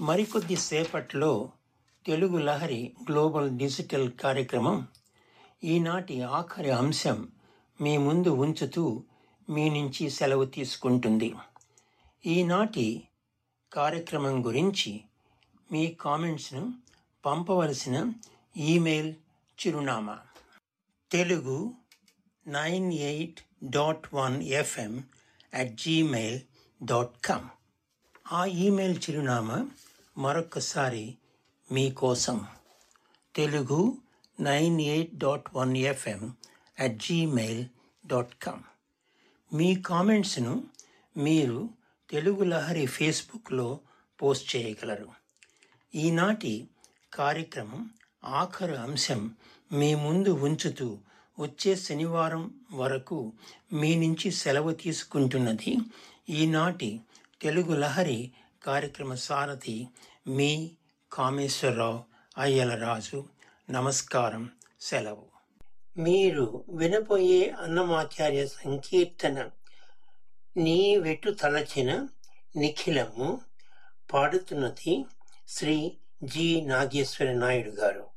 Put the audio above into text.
మరికొద్ది సేపట్లో Telugu Lahari global digital కార్యక్రమం ఈనాటి ఆఖరి అంశం మీ ముందు ఉంచుతూ మీ నుంచి సెలవు తీసుకుంటుంది ఈనాటి కార్యక్రమం గురించి మీ కామెంట్స్ను పంపవలసిన ఈమెయిల్ చిరునామా Telugu nine eight dot one FM at Gmail dot com ఆ ఈమెయిల్ చిరునామా మరొకసారి మీకోసం Telugu nine eight dot one FM at Gmail dot com మీ కామెంట్స్ను మీరు తెలుగు లహరి ఫేస్బుక్లో పోస్ట్ చేయగలరు ఈనాటి కార్యక్రమం ఆఖరు అంశం మీ ముందు ఉంచుతూ వచ్చే శనివారం వరకు మీ నుంచి సెలవు తీసుకుంటున్నది ఈనాటి తెలుగు లహరి కార్యక్రమ సారథి మీ కామేశ్వరరావు అయ్యలరాజు నమస్కారం సెలవు మీరు వినపోయే అన్నమాచార్య సంకీర్తన నీ వెటు తలచిన నిఖిలము పాడుతున్నది శ్రీ జి నాగేశ్వర నాయుడు గారు